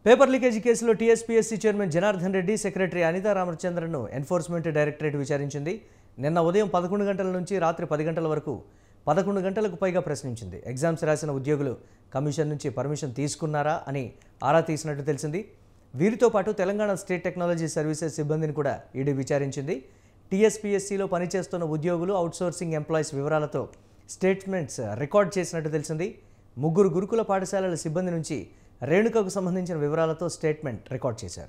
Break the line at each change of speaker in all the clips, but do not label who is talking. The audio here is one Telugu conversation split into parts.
పేపర్ లీకేజీ కేసులో TSPSC chairman Janardhan Reddy secretary Anitha రామచంద్రన్ను ఎన్ఫోర్స్మెంట్ డైరెక్టరేట్ విచారించింది నిన్న ఉదయం పదకొండు గంటల నుంచి రాత్రి పది గంటల వరకు పదకొండు గంటలకు పైగా ప్రశ్నించింది ఎగ్జామ్స్ రాసిన ఉద్యోగులు కమిషన్ నుంచి పర్మిషన్ తీసుకున్నారా అని ఆరా తీసినట్టు తెలిసింది వీరితో పాటు తెలంగాణ స్టేట్ టెక్నాలజీ సర్వీసెస్ సిబ్బందిని కూడా ఈడీ విచారించింది టీఎస్పీఎస్సీలో పనిచేస్తున్న ఉద్యోగులు అవుట్సోర్సింగ్ ఎంప్లాయీస్ వివరాలతో స్టేట్మెంట్స్ రికార్డ్ చేసినట్టు తెలిసింది ముగ్గురు గురుకుల పాఠశాలల సిబ్బంది నుంచి రేణుకకు సంబంధించిన వివరాలతో స్టేట్మెంట్ రికార్డ్ చేశారు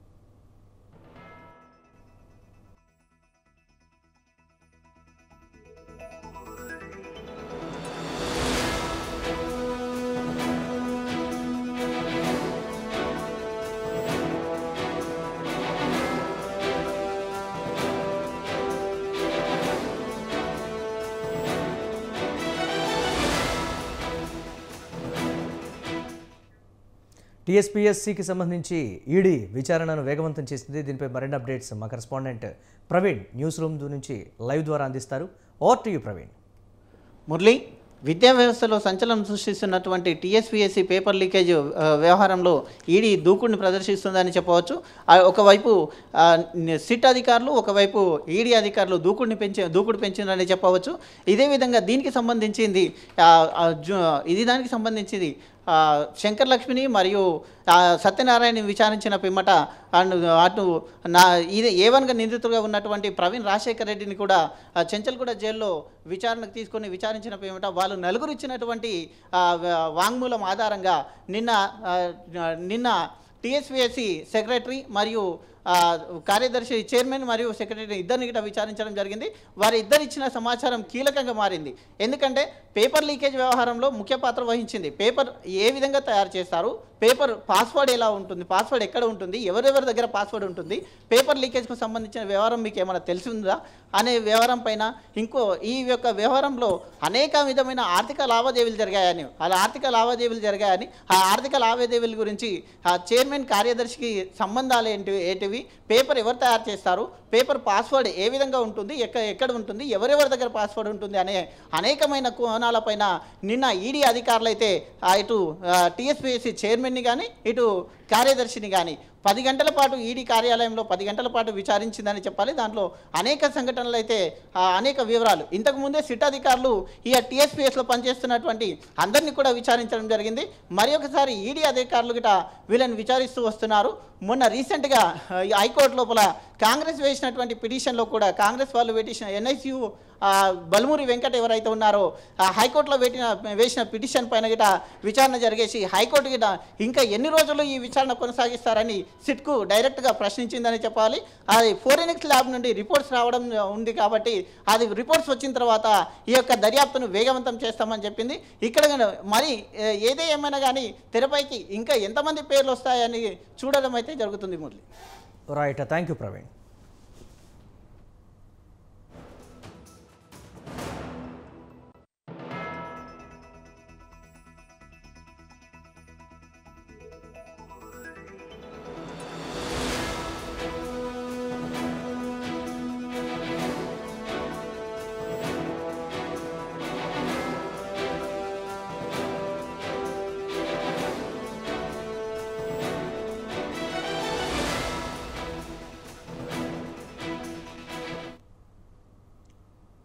టీఎస్పీఎస్సీకి సంబంధించి ఈడీ విచారణను వేగవంతం చేసింది దీనిపై మరిన్ని అప్డేట్స్ మా కరెస్పాండెంట్ ప్రవీణ్ న్యూస్ రూమ్ నుంచి లైవ్ ద్వారా అందిస్తారు over to you Praveen
Murali విద్యా వ్యవస్థలో సంచలనం సృష్టిస్తున్నటువంటి టీఎస్పీఎస్సీ పేపర్ లీకేజ్ ఆ, వ్యవహారంలో ఈడీ దూకుడిని ప్రదర్శిస్తుందని చెప్పవచ్చు ఆ, ఒకవైపు ఆ, ని- సిట్ అధికారులు ఒకవైపు ఈడీ అధికారులు దూకుడిని పెంచి దూకుడు పెంచిందని చెప్పవచ్చు ఇదే విధంగా దీనికి సంబంధించింది ఆ, ఆ, జు- ఇది దానికి సంబంధించింది ఆ, శంకర్ లక్ష్మిని మరియు ఆ, సత్యనారాయణ విచారించిన పిమ్మట అండ్ అటు నా ఇది ఏవన్గా నిందితులుగా ఉన్నటువంటి ప్రవీణ్ రాజశేఖర్ రెడ్డిని కూడా ఆ, చెంచల్గూడ జైల్లో విచారణకు తీసుకొని విచారించిన పిమ్మట వాళ్ళు నలుగురు ఇచ్చినటువంటి ఆ, వా- వాంగ్మూలం ఆధారంగా నిన్న ఆ, నిన్న టీఎస్పీఎస్సి సెక్రటరీ మరియు ఆ, కార్యదర్శి చైర్మన్ మరియు సెక్రటరీ ఇద్దరిని కూడా విచారించడం జరిగింది వారి ఇద్దరు ఇచ్చిన సమాచారం కీలకంగా మారింది ఎందుకంటే పేపర్ లీకేజ్ వ్యవహారంలో ముఖ్య పాత్ర వహించింది పేపర్ ఏ విధంగా తయారు చేస్తారు పేపర్ పాస్వర్డ్ ఎలా ఉంటుంది పాస్వర్డ్ ఎక్కడ ఉంటుంది ఎవరెవరి దగ్గర పాస్వర్డ్ ఉంటుంది పేపర్ లీకేజ్కు సంబంధించిన వ్యవహారం మీకు ఏమైనా తెలిసిందా అనే వ్యవహారం పైన ఇంకో ఈ యొక్క వ్యవహారంలో అనేక విధమైన ఆర్థిక లావాదేవీలు జరిగాయని అలా ఆర్థిక లావాదేవీలు జరిగాయని ఆ ఆర్థిక లావాదేవీల గురించి ఆ చైర్మన్ కార్యదర్శికి సంబంధాలు ఏంటి ఏంటివి పేపర్ ఎవరు తయారు చేస్తారు పేపర్ పాస్వర్డ్ ఏ విధంగా ఉంటుంది ఎక్కడ ఎక్కడ ఉంటుంది ఎవరెవరి దగ్గర పాస్వర్డ్ ఉంటుంది అనే అనేకమైన కోణాలపైన నిన్న ఈడీ అధికారులు అయితే ఆ ఇటు టీఎస్పీఎస్సీ చైర్మన్ని కానీ ఇటు కార్యదర్శిని కానీ పది గంటల పాటు ఈడీ కార్యాలయంలో పది గంటల పాటు విచారించిందని చెప్పాలి దాంట్లో అనేక సంఘటనలు అయితే ఆ, అనేక వివరాలు ఇంతకు ముందే సిట్ అధికారులు ఈ టీఎస్పీఎస్లో పనిచేస్తున్నటువంటి అందరినీ కూడా విచారించడం జరిగింది మరి ఒకసారి ఈడీ అధికారులు గిట వీళ్ళని విచారిస్తూ వస్తున్నారు మొన్న రీసెంట్గా ఆ, ఈ హైకోర్టు లోపల కాంగ్రెస్ వేసినటువంటి పిటిషన్లో కూడా కాంగ్రెస్ వాళ్ళు పెట్టిన ఎన్ఐసియు బల్మూరి వెంకట ఎవరైతే ఉన్నారో ఆ హైకోర్టులో పెట్టిన వేసిన పిటిషన్ పైన గిట విచారణ జరిగేసి హైకోర్టు గిట ఇంకా ఎన్ని రోజులు ఈ విచారణ కొనసాగిస్తారని సిట్కు డైరెక్ట్గా ప్రశ్నించిందని చెప్పాలి అది ఫోరెనిక్స్ ల్యాబ్ నుండి రిపోర్ట్స్ రావడం ఉంది కాబట్టి అది రిపోర్ట్స్ వచ్చిన తర్వాత ఈ యొక్క దర్యాప్తును వేగవంతం చేస్తామని చెప్పింది ఇక్కడ గన- మరి ఏ- ఏదే ఏమైనా కానీ తెరపైకి ఇంకా ఎంతమంది పేర్లు వస్తాయని చూడడం అయితే జరుగుతుంది Murali
right thank you Praveen